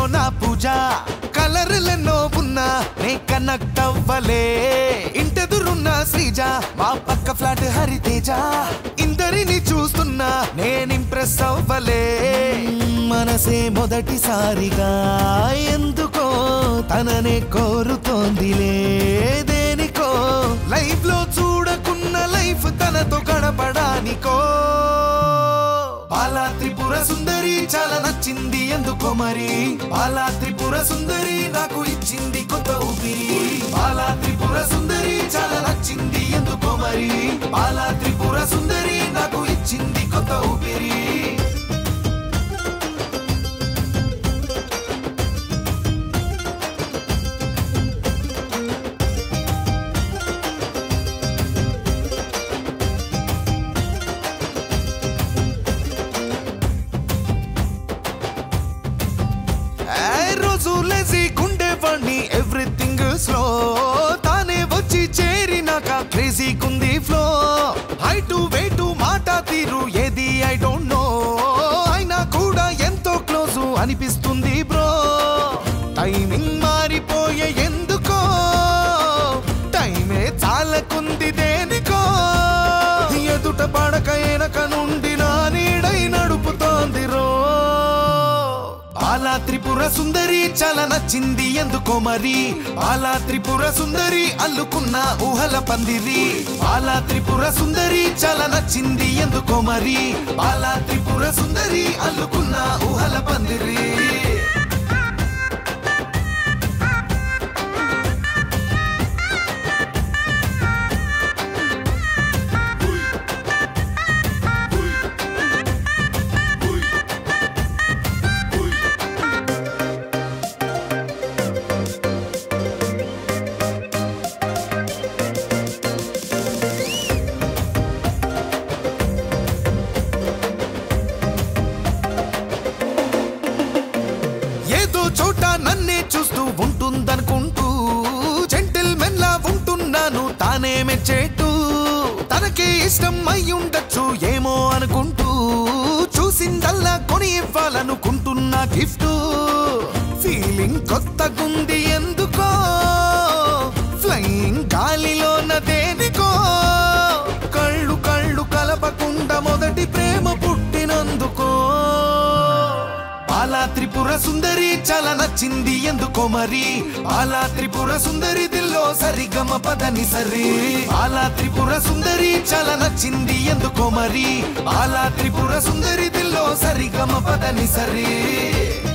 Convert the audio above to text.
నా పూజ కలర్లెన్నో ఉన్నా నే కనెక్ట్ అవ్వలే ఇంటెదురున్న శ్రీజ మా పక్క ఫ్లాట్ హరితేజ ఇందరిని చూస్తున్నా నేను ఇంప్రెస్ అవ్వలే మనసే మొదటిసారిగా ఎందుకో తననే కోరుతోందిలే దేనికో లైఫ్ లో చూడకున్న లైఫ్ తనతో గడపడానికో బాలా త్రిపుర సుందరి చాలా నచ్చింది ఎందుకో మరి బాలా త్రిపుర సుందరి నాకు ఇచ్చింది కొత్త ఊపిరి బాలా త్రిపుర సుందరి చాలా నచ్చింది ఎందుకో మరి బాలా త్రిపుర సుందరి నాకు ఇచ్చింది కొత్త ఊపిరి ఏ రోజు లేసి గుండెవాణ్ణి ఎవ్రీథింగ్ స్లో తానే వచ్చి చేరినాక క్రేజీ కుంది ఫ్లో హైటు వెయిటు మాట తీరు ఏది ఐ డోంట్ నో అయినా కూడా ఎంతో క్లోజ్ అనిపిస్తుంది బ్రో టైమింగ్ మారిపోయే ఎందుకో టైమే చాలకుంది దేనికో ఎదుట పడక ఎనక నుండి నా నీడై నడుపుతోంది రో బాలా త్రిపుర సుందరి చాలా నచ్చింది ఎందుకో మరి బాలా త్రిపుర సుందరి అల్లుకున్న ఊహల పందిరి బాలా త్రిపుర సుందరి చాలా నచ్చింది ఎందుకో మరి బాలా త్రిపుర సుందరి అల్లుకున్న ఊహల పందిరి ఏదో చోట నన్నే చూస్తూ ఉంటుందనుకుంటూ జెంటిల్మెన్ లా ఉంటున్నాను తానే మెచ్చేట్టు తనకే ఇష్టం అయి ఉండొచ్చు ఏమో అనుకుంటూ చూసిందల్లా కొని ఇవ్వాలనుకుంటున్నా గిఫ్ట్ ఫీలింగ్ కొత్తగుంది ఎందుకో ఫ్లయింగ్ గాలిలోన దేనికో కళ్ళు కళ్ళు కలపకుండా మొదటి ప్రేమ పుట్టినందుకో బాలా త్రిపుర సుందరి చాలా నచ్చింది ఎందుకో మరి బాలా త్రిపుర సుందరి దిల్లో సరిగమ పదని సరి బాలా త్రిపుర సుందరి చాలా నచ్చింది ఎందుకో మరి బాలా త్రిపుర సుందరి దిల్లో సరిగమ పదని సరి